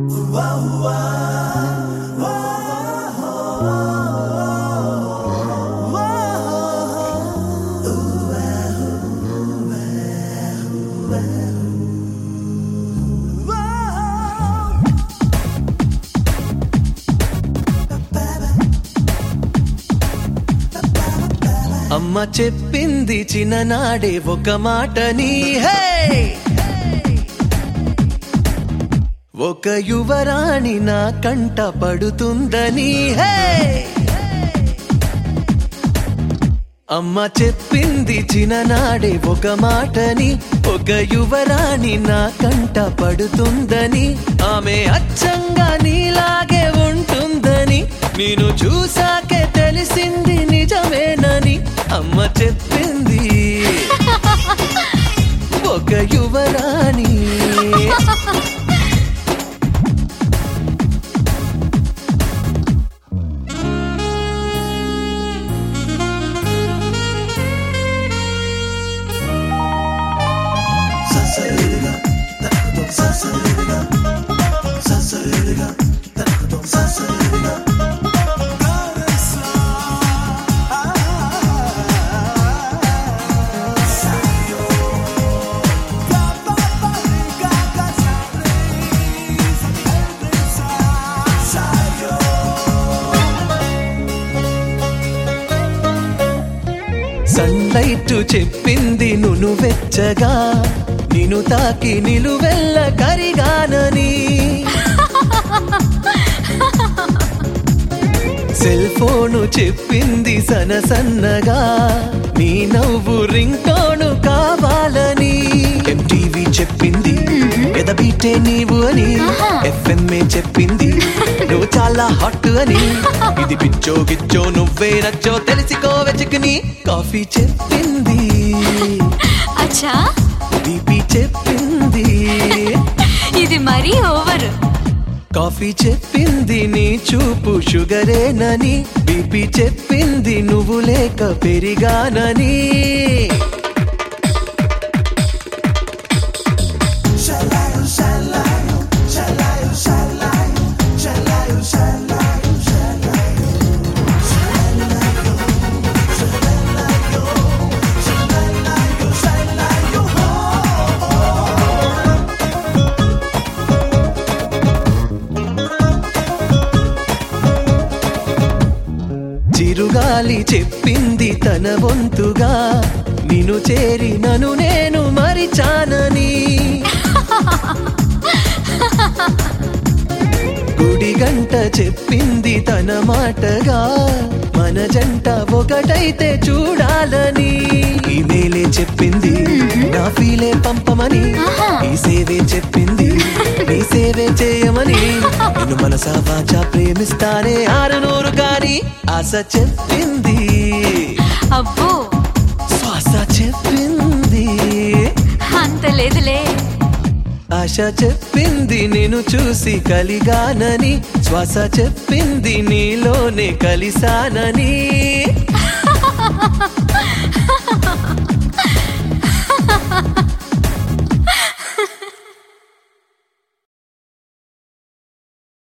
అమ్మ చెప్పింది చిన్ననాడే ఒక మాటని హే ఒక యువరాణి నా కంట పడుతుందని హే అమ్మ చెప్పింది చిన్ననాడే ఒక మాటని ఒక యువరాణి నా కంట పడుతుందని ఆమె అచ్చంగా నీలాగే ఉంటుందని నేను చూసాకే తెలిసింది నిజమేనని అమ్మ చెప్పింది ఒక యువరాణి సన్లైట్ చెప్పింది నును వెచ్చగా నిన్ను తాకి నిలువెల్ల కరిగానని సెల్ ఫోను చెప్పింది సన సన్నగా నీ నవ్వు రింగ్ టోను కావాలని ఎంటీవీ చెప్పింది ఎదబీటే నీవు అని ఎఫ్ఎంఏ చెప్పింది నువ్వు చాలా హాట్ అని ఇది పిచ్చో గిచ్చో నువ్వే నచ్చో తెలిసికో వెచుకుని కాఫీ చెప్పింది అచ్చా బీపీ చెప్పింది ఇది మరీ ఓవర్ కాఫీ చెప్పింది నీ చూపు షుగరేనని బీపీ చెప్పింది నువ్వు లేక పెరిగానని చిరుగాలి చెప్పింది తన వంతుగా నిన్ను చేరి నన్ను నేను మరిచానని గుడి గంట చెప్పింది తన మాటగా మన జంట ఒకటైతే చూడాలని ఈమెయిలే చెప్పింది నా ఫీలే పంపమని ఈ సేవే చెప్పింది నీ సేవే చేయమని నేను మనసా వాచా ప్రేమిస్తానే ఆరు నూరు కానీ ఆశ చెప్పింది అబ్బో శ్వాస చెప్పింది అంత లేదులే ఆశ చెప్పింది నేను చూసి కలిగానని శ్వాస చెప్పింది నీలోనే కలిసానని ha